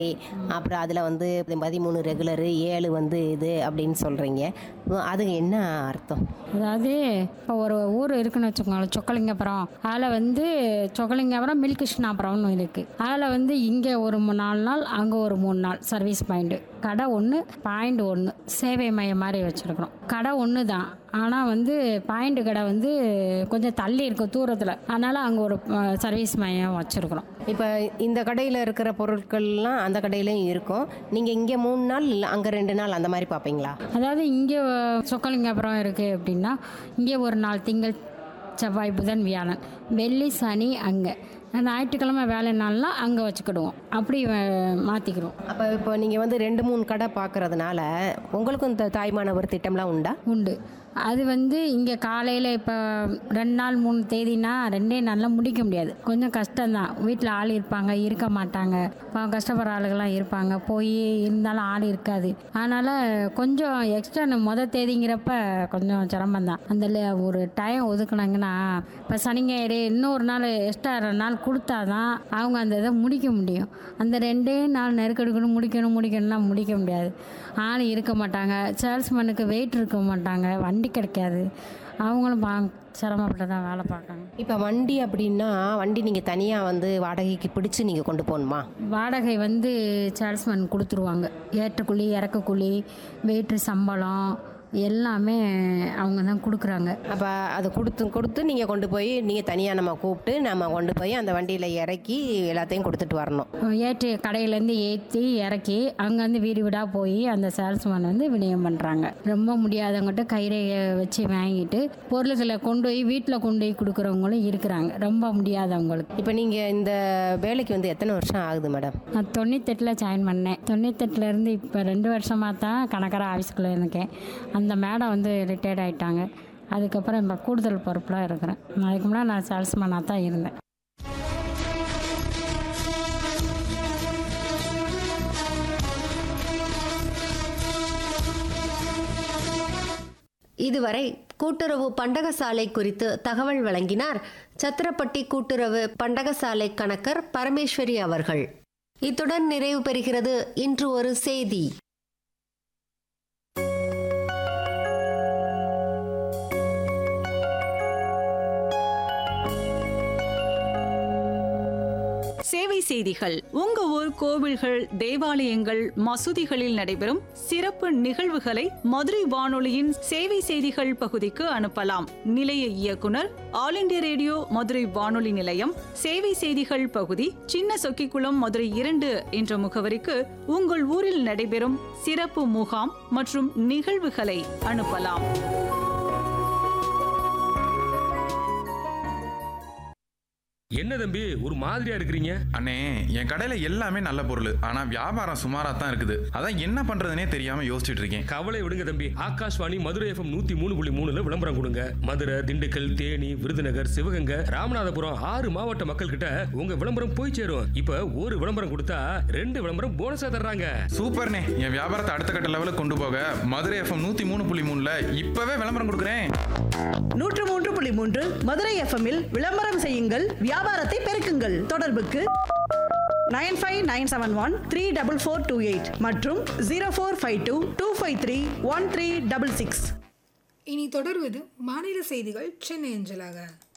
அப்புறம் அதில் வந்து பதிமூணு ரெகுலரு ஏழு வந்து இது அப்படின்னு சொல்கிறீங்க அது என்ன அர்த்தம் அதாவது இப்போ ஒரு ஊர் இருக்குன்னு வச்சுக்கோங்களேன் சொக்கலிங்கபுரம் அதில் வந்து சொக்கலிங்கபுரம் மில்க் கிருஷ்ணாபுரம்னு இருக்குது அதில் வந்து இங்கே ஒரு மூ- நாலு நாள் அங்கே ஒரு மூணு நாள் சர்வீஸ் பாயிண்ட்டு கடை ஒன்று பாயிண்ட் ஒன்று சேவை மையம் மாதிரி வச்சுருக்குறோம் கடை ஒன்று தான் ஆனால் வந்து பாயிண்ட் கடை வந்து கொஞ்சம் தள்ளி இருக்கும் தூரத்தில் அதனால் அங்கே ஒரு அஹ், சர்வீஸ் மையம் வச்சுருக்குறோம் இப்போ இந்த கடையில் இருக்கிற பொருட்கள்லாம் அந்த கடையிலையும் இருக்கும் நீங்கள் இங்கே மூணு நாள் இல்லை அங்கே ரெண்டு நாள் அந்த மாதிரி பார்ப்பீங்களா அதாவது இங்கே சொக்கலிங்கபுரம் இருக்குது அப்படின்னா இங்கே ஒரு நாள் திங்கள் செவ்வாய் புதன் வியாழன் வெள்ளி சனி அங்கே ஞாயிற்றுக்கிழமை வேலை நாள்லாம் அங்கே வச்சுக்கிடுவோம் அப்படி மாற்றிக்கிறோம் அப்போ இப்போ நீங்கள் வந்து ரெண்டு மூணு கடை பார்க்கறதுனால உங்களுக்கும் இந்த தாய்மானவர் திட்டம்லாம் உண்டா உண்டு அது வந்து இங்கே காலையில் இப்போ ரெண்டு நாள் மூணு தேதினா ரெண்டே நாளில் முடிக்க முடியாது கொஞ்சம் கஷ்டம்தான் வீட்டில் ஆள் இருப்பாங்க இருக்க மாட்டாங்க பாவம் கஷ்டப்படுற ஆளுகள்லாம் இருப்பாங்க போய் இருந்தாலும் ஆள் இருக்காது அதனால் கொஞ்சம் எக்ஸ்ட்ரா மொத தேதிங்கிறப்ப கொஞ்சம் சிரமம் தான் அந்த ல- ஒரு டைம் ஒதுக்குனாங்கன்னா இப்போ சனி ஞாயிறு இன்னொரு நாள் எக்ஸ்ட்ரா ரெண்டு நாள் கொடுத்தாதான் அவங்க அந்த இதை முடிக்க முடியும் அந்த ரெண்டே நாள் நெருக்கெடுக்கணும் முடிக்கணும் முடிக்கணும்னா முடிக்க முடியாது ஆள் இருக்க மாட்டாங்க சேல்ஸ்மேனுக்கு வெயிட் இருக்க மாட்டாங்க வண்டி கிடைக்காது அவங்களும் பா சிரமப்பட்டு தான் வேலை பார்க்காங்க இப்போ வண்டி அப்படின்னா வண்டி நீங்கள் தனியாக வந்து வாடகைக்கு பிடிச்சு நீங்கள் கொண்டு போகணுமா வாடகை வந்து சேல்ஸ்மேன் கொடுத்துருவாங்க ஏற்றக்கூலி இறக்கக்கூலி வெயிட்ரு சம்பளம் எல்லாமே அவங்க தான் கொடுக்குறாங்க அப்போ அதை கொடுத்து கொடுத்து நீங்கள் கொண்டு போய் நீங்கள் தனியாக நம்ம கூப்பிட்டு நம்ம கொண்டு போய் அந்த வண்டியில் இறக்கி எல்லாத்தையும் கொடுத்துட்டு வரணும் ஏற்றி கடையிலேருந்து ஏற்றி இறக்கி அங்கேருந்து வீடு வீடாக போய் அந்த சேல்ஸ்மேன் வந்து விநியோகம் பண்ணுறாங்க ரொம்ப முடியாதவங்ககிட்ட கைரேகை வச்சு வாங்கிட்டு பொருள்களை கொண்டு போய் வீட்டில் கொண்டு போய் கொடுக்குறவங்களும் இருக்கிறாங்க ரொம்ப முடியாதவங்களுக்கு இப்போ நீங்கள் இந்த வேலைக்கு வந்து எத்தனை வருஷம் ஆகுது மேடம் நான் தொண்ணூத்தெட்டில் ஜாயின் பண்ணேன் தொண்ணூத்தெட்டுலேருந்து இப்போ ரெண்டு வருஷமாக தான் கணக்கரை ஆஃபீஸ்க்குள்ளே இருக்கேன் அந்த மேடம் வந்து ரிட்டையர்ட் ஆகிட்டாங்க அதுக்கப்புறம் இப்போ கூடுதல் பொறுப்பில் இருக்கிறேன் அதுக்கு முன்னாடி நான் சேல்ஸ்மேனாக தான் இருந்தேன் இதுவரை கூட்டுறவு பண்டகசாலை குறித்து தகவல் வழங்கினார் சத்திரப்பட்டி கூட்டுறவு பண்டகசாலை கணக்கர் பரமேஸ்வரி அவர்கள் இத்துடன் நிறைவு பெறுகிறது இன்று ஒரு செய்தி சேவை செய்திகள் உங்க ஊர் கோவில்கள் தேவாலயங்கள் மசூதிகளில் நடைபெறும் சிறப்பு நிகழ்வுகளை மதுரை வானொலியின் சேவை செய்திகள் பகுதிக்கு அனுப்பலாம் நிலைய இயக்குனர் ஆல் இண்டியா ரேடியோ மதுரை வானொலி நிலையம் சேவை செய்திகள் பகுதி சின்ன சொக்கிக்குளம் மதுரை இரண்டு என்ற முகவரிக்கு உங்கள் ஊரில் நடைபெறும் சிறப்பு முகாம் மற்றும் நிகழ்வுகளை அனுப்பலாம் என்ன தம்பி ஒரு மாதிரியா இருக்கிறீங்க அண்ணே என் கடையில எல்லாமே நல்ல பொருள் ஆனா வியாபாரம் சுமாரா தான் இருக்குது அதான் என்ன பண்றதுனே தெரியாம யோசிச்சுட்டு இருக்கேன் கவலை விடுங்க தம்பி ஆகாஷ்வாணி மதுரை எஃப்எம் நூத்தி மூணு புள்ளி மூணுல விளம்பரம் கொடுங்க மதுரை திண்டுக்கல் தேனி விருதுநகர் சிவகங்கை ராமநாதபுரம் ஆறு மாவட்ட மக்கள் கிட்ட உங்க விளம்பரம் போய் சேரும் இப்ப ஒரு விளம்பரம் கொடுத்தா ரெண்டு விளம்பரம் போனஸா தர்றாங்க சூப்பர்ண்ணே என் வியாபாரத்தை அடுத்த கட்ட லெவலுக்கு கொண்டு போக மதுரை எஃப்எம் நூத்தி மூணு புள்ளி மூணுல இப்பவே விளம்பரம் கொடுக்குறேன் நூற்று மூன்று புள்ளி மூன்று மதுரை எஃப்எம்மில் விளம்பரம் செய்யுங்கள் வியாபாரத்தை பெருக்குங்கள் தொடர்புக்கு nine five nine seven one three double four two eight மற்றும் zero four five two two five three one three double six இனி தொடர்வது மாநில செய்திகள் சென்னை அஞ்சலாக